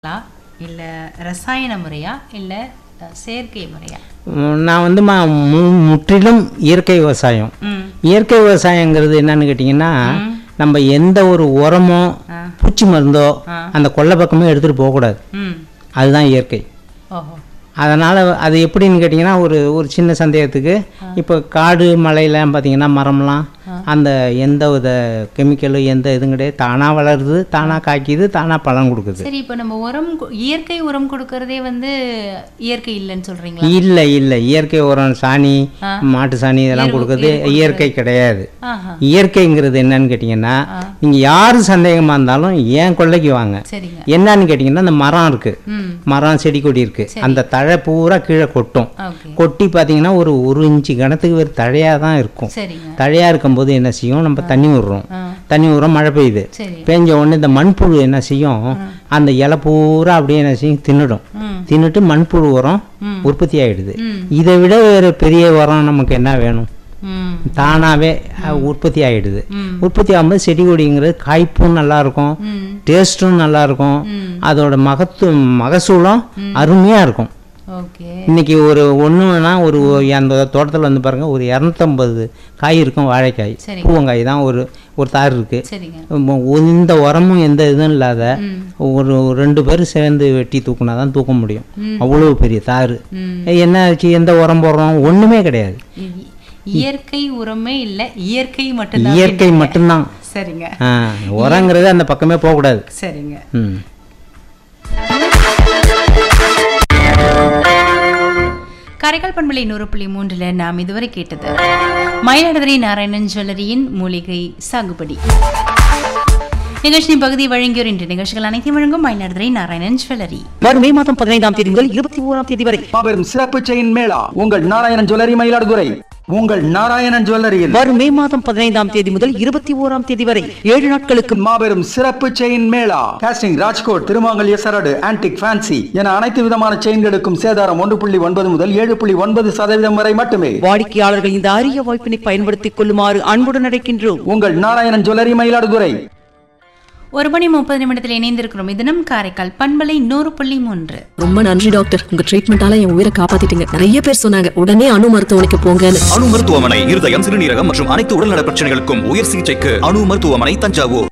ங்களா இல்லை ரசாயன முறையா இல்லை அஹ், செயற்கை முறையா ம், நான் வந்து மா மு- முற்றிலும் இயற்கை விவசாயம் ம் இயற்கை விவசாயங்கிறது என்னன்னு கேட்டிங்கன்னா நம்ம எந்த ஒரு உரமோ ஆ. பூச்சி மருந்தோ அந்த கொல்லை பக்கமே எடுத்துகிட்டு போகக்கூடாது ம் அதுதான் இயற்கை ஓஹோ அதனால் அது எப்படின்னு கேட்டிங்கன்னா ஒரு ஒரு சின்ன சந்தேகத்துக்கு இப்போ காடு மலையெல்லாம் பார்த்தீங்கன்னா மரம்லாம் அந்த எந்த வித கெமிக்கலும் எந்த இதுவும் கிடையாது தானாக வளருது தானாக காய்க்குது தானாக பழம் கொடுக்குது சரி இப்போ நம்ம உரம் கு- இயற்கை உரம் கொடுக்கறதே வந்து இயற்கை இல்லைன்னு சொல்றீங்களா இல்லை இல்லை இயற்கை உரம் சாணி மாட்டு சாணி இதெல்லாம் கொடுக்குறது இயற்கை கிடையாது ஆஹா இயற்கைங்கிறது என்னன்னு கேட்டிங்கன்னா நீங்கள் யார் சந்தேகமாக இருந்தாலும் ஏன் கொள்ளைக்கு வாங்க சரிங்க என்னன்னு கேட்டிங்கன்னா அந்த மரம் இருக்குது ம் மரம் செடி கொடி இருக்குது அந்த தழை பூரா கீழே கொட்டும் ஓகே கொட்டி பார்த்தீங்கன்னா ஒரு ஒரு இன்ச்சு கணத்துக்கு ஒரு தழையாக தான் இருக்கும் சரிங்க தழையாக இருக்கும்போது என்ன செய்யும் நம்ம தண்ணி விடுறோம் ஆ தண்ணி விடுறோம் மழை பெய்யுது சரி பேஞ்ச உடனே இந்த மண்புழு என்ன செய்யும் அந்த இலை பூரா அப்படியே என்ன செய்யும் தின்னுடும் ம் தின்னுட்டு மண்புழு உரம் ம். உற்பத்தி ஆகிடுது ம் இதை விட வேறு பெரிய உரம் நமக்கு என்ன வேணும் ம் தானாகவே உற்பத்தி ஆகிடுது ம் உற்பத்தி ஆகும்போது செடி கொடிங்கிறது காய்ப்பும் நல்லா இருக்கும் ம் டேஸ்ட்டும் நல்லா இருக்கும் ம் அதோட மகத்து மகசூலம் அருமையாக இருக்கும் ஓகே இன்னைக்கு ஒரு ஒன்றுனா ஒரு அந்த தோட்டத்தில் வந்து பாருங்க ஒரு இரநூத்தம்பது காய் இருக்கும் வாழைக்காய் சரி. பூவங்காய் தான் ஒரு ஒரு தார் இருக்கு சரிங்க ம- எந்த உரமும் எந்த இதுவும் இல்லாத ம் ஒரு ஒரு ரெண்டு பேரும் சேர்ந்து வெட்டி தூக்குனா தான் தூக்க முடியும் ம். அவ்வளோ பெரிய தார் ம் என்ன ஆச்சு எந்த உரம் போடுறோம் ஒன்றுமே கிடையாது இ- இயற்கை உரமே இல்லை இயற்கை மட்டும்தான் இயற்கை மட்டும்தான் சரிங்க ஆ, உரங்கிறது அந்த பக்கமே போகக்கூடாது சரிங்க ம் காரைக்கால் பண்பலை நூறு புள்ளி மூன்றில் நாம் இதுவரை கேட்டது மயிலாடுதுறை நாராயணன் ஜுவல்லரியின் மூலிகை சாகுபடி நிகழ்ச்சியின் பகுதி வழங்கியோர் இன்று நிகழ்ச்சிகள் அனைத்தையும் வழங்கும் மயிலாடுதுறை நாராயணன் ஜுவல்லரி வரும் மே மாதம் பதினைந்தாம் தேதி முதல் இருபத்தி ஓராம் தேதி வரை மாபெரும் சிறப்பு செயின் மேளா உங்கள் நாராயணன் ஜுவல்லரி மயிலாடுதுறை உங்கள் நாராயணன் ஜுவல்லரியில் வரும் மே மாதம் பதினைந்தாம் தேதி முதல் இருபத்தி ஓராம் தேதி வரை ஏழு நாட்களுக்கு மாபெரும் சிறப்பு செயின் மேளா காஸ்டிங் ராஜ்கோட் திருமாங்கல்ய சரடு ஆன்டிக் ஃபேன்சி என அனைத்து விதமான செயின்களுக்கும் சேதாரம் ஒன்று புள்ளி ஒன்பது முதல் ஏழு புள்ளி ஒன்பது சதவீதம் வரை மட்டுமே வாடிக்கையாளர்கள் இந்த அரிய வாய்ப்பினை பயன்படுத்திக் கொள்ளுமாறு அன்புடன் அழைக்கின்றோம் உங்கள் நாராயணன் ஜுவல்லரி மயிலாடுதுறை ஒரு மணி முப்பது நிமிடத்தில் இணைந்திருக்கிறோம் இது நம் காரைக்கால் பண்பலை நூறு புள்ளி மூன்று ரொம்ப நன்றி டாக்டர் உங்க ட்ரீட்மெண்டால என் உயிரை காப்பாத்திட்டீங்க நிறைய பேர் சொன்னாங்க உடனே அணு மருத்துவமனைக்கு போங்கன்னு அணு மருத்துவமனை இருதயம் சிறுநீரகம் மற்றும் அனைத்து உடல்நல பிரச்சனைகளுக்கும் உயர் சிகிச்சைக்கு அணு மருத்துவமனை தஞ்சாவூர்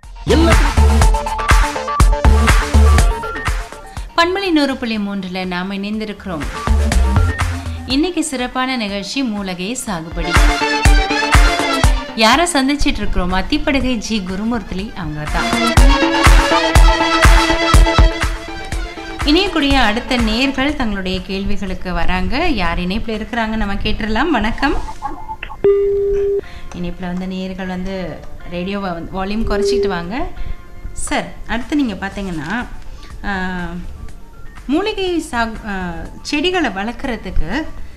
பண்பலை நூறு புள்ளி மூன்றில் நாம் இணைந்திருக்கிறோம் இன்னைக்கு சிறப்பான நிகழ்ச்சி மூலகை சாகுபடி யாரை சந்திச்சிட்டு இருக்கிறோம் அத்திப்படகை ஜி குருமூர்த்தி அவங்க தான் இணையக்கூடிய அடுத்த நேர்கள் தங்களுடைய கேள்விகளுக்கு வராங்க யார் இணைப்பில் இருக்கிறாங்க நம்ம கேட்டுடலாம் வணக்கம் இணைப்பில் வந்து நேர்கள் வந்து ரேடியோவை வந்து வால்யூம் குறைச்சிட்டு வாங்க சார் அடுத்து நீங்கள் பார்த்தீங்கன்னா ஆஹ், மூலிகை சாகு ஆஹ், செடிகளை வளர்க்குறதுக்கு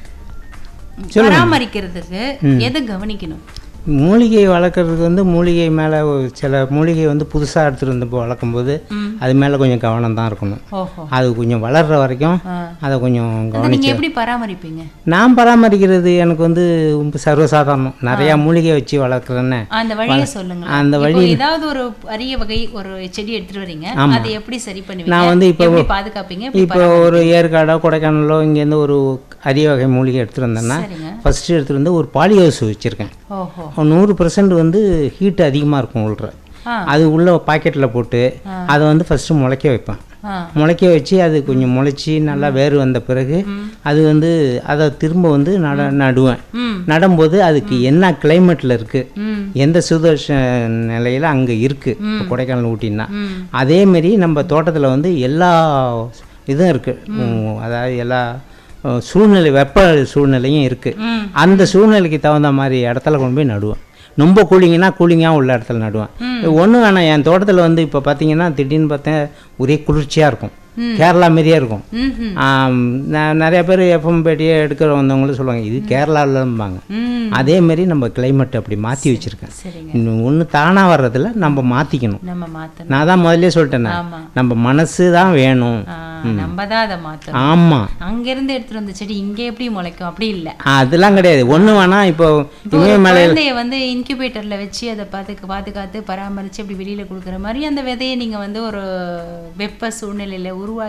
பராமரிக்கிறதுக்கு எதை கவனிக்கணும் மூலிகை வளர்க்குறதுக்கு வந்து மூலிகை மேலே சில மூலிகை வந்து புதுசாக எடுத்துகிட்டு வந்து இப்போ வளர்க்கும்போது அது மேலே கொஞ்சம் கவனம் தான் இருக்கணும் ஓஹோ அது கொஞ்சம் வளர்கிற வரைக்கும் ஆ. அதை கொஞ்சம் அதை கவனிச்சு நீங்க எப்படி பராமரிப்பீங்க நான் பராமரிக்கிறது எனக்கு வந்து ரொம்ப சர்வசாதாரணம் நிறையா மூலிகை வச்சு வளர்க்குறேன்னு அந்த வழியை சொல்லுங்க அந்த இப்போ ஏதாவது ஒரு அரிய வகை ஒரு செடி எடுத்துட்டு வரீங்க அதை எப்படி சரி பண்ணுவீங்க நான் வந்து இப்போ- எப்படி பாதுகாப்பீங்க எப்படி இப்போ ஒரு ஏற்காடோ கொடைக்கானலோ இங்கேருந்து ஒரு அரிய வகை மூலிகை எடுத்துகிட்டு வந்தேன்னா சரிங்க ஃபஸ்ட்டு எடுத்துகிட்டு வந்து ஒரு பாலி ஹவுஸ் வச்சுருக்கேன் ஓஹோ நூறு பர்சன்ட் வந்து ஹீட் அதிகமாக இருக்கும் உள்ள ஆ. அது உள்ள பாக்கெட்டில் போட்டு அதை வந்து ஃபஸ்ட்டு முளைக்க வைப்பேன் ஆ முளைக்க வச்சு அது கொஞ்சம் முளைச்சி நல்லா வேர் வந்த பிறகு அது வந்து அதை திரும்ப வந்து நட நடுவேன் ம் நடும்போது அதுக்கு என்ன கிளைமேட்டில் இருக்குது ம் எந்த சுதர்ஷ நிலையில் அங்கே இருக்குது இப்போ கொடைக்கானல் ஊட்டின்னா ம் அதேமாரி நம்ம தோட்டத்தில் வந்து எல்லா இதுவும் இருக்குது அதாவது எல்லா அஹ், சூழ்நிலை வெப்ப சூழ்நிலையும் இருக்குது ம் அந்த சூழ்நிலைக்கு தகுந்த மாதிரி இடத்துல கொண்டு போய் நடுவேன் ரொம்ப கூலிங்கன்னா கூலிங்காக உள்ள இடத்துல நடுவேன் ஒன்றும் வேணாம் என் தோட்டத்தில் வந்து இப்போ பார்த்தீங்கன்னா திடீர்னு பார்த்தேன் ஒரே குளிர்ச்சியாக இருக்கும் கேரளா மாரியே இருக்கும் ம்ஹும். ஆம், நான் நிறைய பேர் எஃப்எம் பேட்டியே எடுக்கிற வந்தவங்களும் சொல்லுவாங்க இது கேரளாவில்பாங்க ம் அதே மாதிரி நம்ம கிளைமேட் அப்படி மாற்றி வச்சுருக்கேன் சரிங்க ஒன்று தானாக வர்றதில்ல நம்ம மாற்றிக்கணும் நம்ம மாத்தணும் நான் தான் முதல்ல சொல்லிட்டேனே ஆமா நம்ம மனசு தான் வேணும் ஆ, நம்ம தான் அதை மாத்தணும் ஆமாம் அங்க இருந்து எடுத்துட்டு வந்த செடி இங்க எப்படி முளைக்கும் அப்படி இல்ல அதெல்லாம் கிடையாது ஒன்று வேணால் இப்போ இப்போ ஒரு இமயமலை குழந்தைய வந்து இன்குபேட்டர்ல வச்சு அதை பார்த்து பாதுகாத்து பராமரிச்சு அப்படி வெளியில கொடுக்குற மாதிரி அந்த விதையை நீங்க வந்து ஒரு வெப்ப சூழ்நிலையில உருவாக்கி